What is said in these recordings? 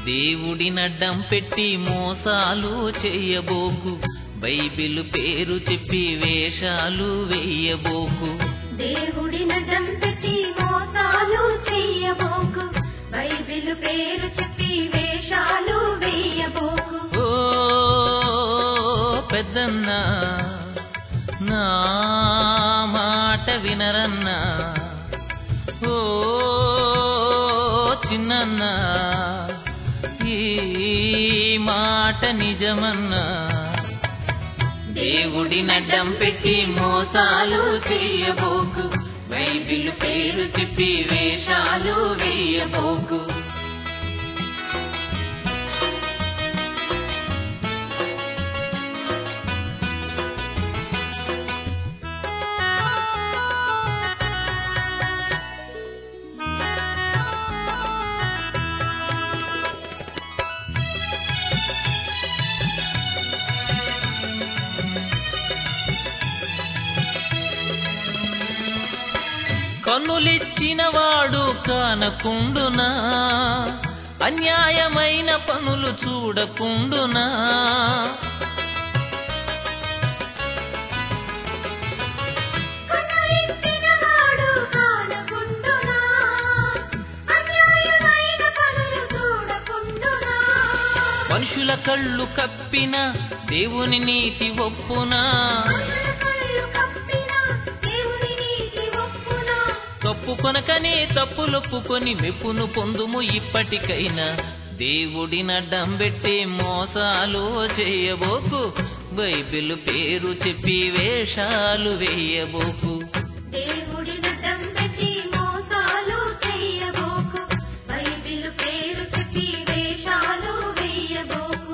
దేవుడినడ్డం పెట్టి మోసాలు చేయబోకు బైబిల్ పేరు చెప్పి వేషాలు వెయ్యబోకు దేవుడి నడ్డం పెట్టి మోసాలు చెయ్యబోకు బైబిల్ పేరు చెప్పి వేషాలు వేయబోకు ఓ పెద్దన్నా నా మాట వినరన్నా ఓ చిన్నన్నా ఈ మాట నిజమన్నా దేవుడి నడ్డం పెట్టి మోసాలు చేయబోకు బైబిల్ పేరు చెప్పి వేషాలు వేయబోకు కన్నులిచ్చిన వాడు కానకుండునా అన్యాయమైన పనులు చూడకుండునా కనులిచ్చిన వాడు కానకుండునా అన్యాయమైన పనులు చూడకుండునా మనుషుల కళ్ళు కప్పిన దేవుని నీతి ఒప్పునా మనుషుల కళ్ళు కప్పిన దేవుని నీతి ఒప్పునా తప్పు కొనకనే తప్పులొప్పుకొని మెప్పును పొందుము ఇప్పటికైనా దేవుడినడ్డం పెట్టి మోసాలు చేయబోకు బైబిల్ పేరు చెప్పి వేషాలు వేయబోకు దేవుడి నడ్డం పెట్టి మోసాలు చెయ్యబోకు బైబిల్ పేరు చెప్పి వేషాలు వేయబోకు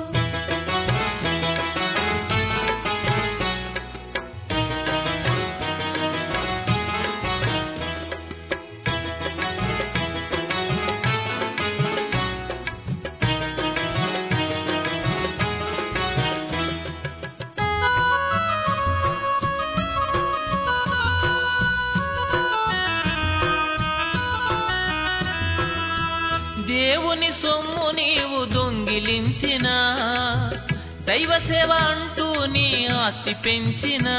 దేవుని సొమ్ము నీవు దొంగిలించిన దైవ సేవ అంటూ నీ ఆస్తి పెంచినా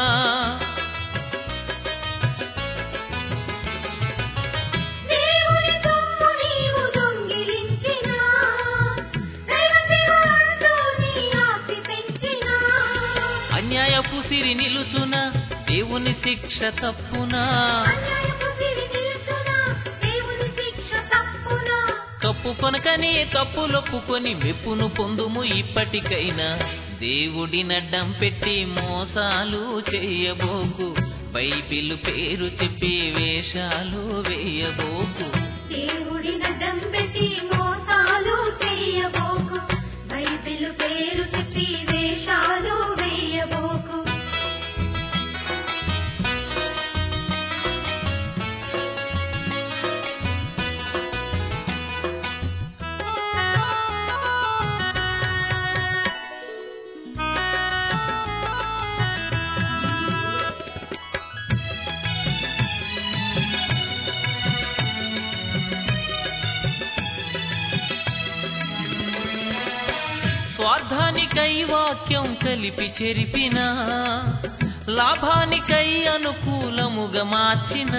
దేవుని సొమ్ము నీవు దొంగిలించినా దైవ సేవ అంటూ నీ ఆస్తి పెంచినా అన్యాయపు సిరి నిలుచున దేవుని శిక్ష తప్పునా అన్యాయపు సిరి నిలుచునా దేవుని శిక్ష తప్పునా కప్పు కొనకని తప్పులొప్పుకొని మెప్పును పొందుము ఇప్పటికైనా దేవుడినడ్డం పెట్టి మోసాలు చేయబోకు బైబిల్ పేరు చెప్పి వేషాలు వేయబోకు దేవుడి నడ్డం పెట్టి మోసాలు చెయ్యబోకు బైబిల్ పేరు చెప్పి వేషాలు వేయబోకు స్వార్థానికై వాక్యం కలిపి చెరిపిన లాభానికై అనుకూలముగా మార్చిన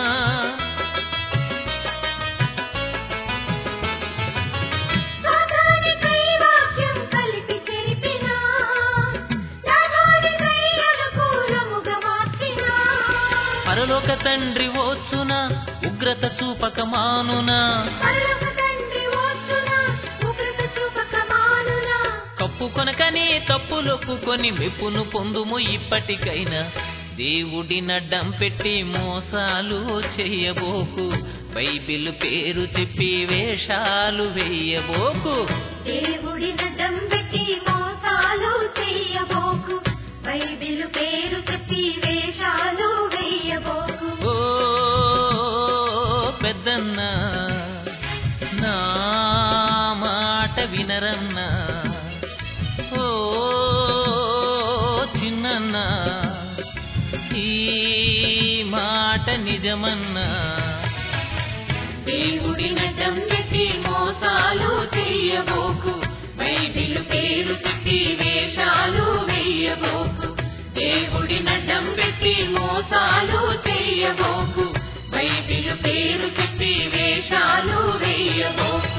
సాతానికై వాక్యం కలిపి చెరిపినా లాభానికై అనుకూలముగా మార్చినా పరలోక తండ్రి ఓచున ఉగ్రత చూపక మానునా పరలోక తండ్రి ఓర్చునా ఉగ్రత చూపక మానునా కప్పు కొనకని తప్పులొప్పుకొని మెప్పును పొందుము ఇప్పటికైనా దేవుడినడ్డం పెట్టి మోసాలు చెయ్యబోకు బైబిల్ పేరు చెప్పి వేషాలు వేయబోకు దేవుడి నడ్డం పెట్టి మోసాలు చెయ్యబోకు బైబిల్ పేరు చెప్పి వేషాలు వేయబోకు ఓ పెద్దన్నా నా మాట వినరన్నా ఓ చిన్నన్నా ఈ మాట నిజమన్నా దేవుడి నడ్డం పెట్టి మోసాలు చెయ్య చెయ్యబోకు బైబిల్ పేరు చెప్పి వేషాలు వెయ్యబోకు దేవుడి నడ్డం పెట్టి మోసాలు చెయ్యబోకు బైబిల్ పేరు చెప్పి వేషాలు వెయ్యబోకు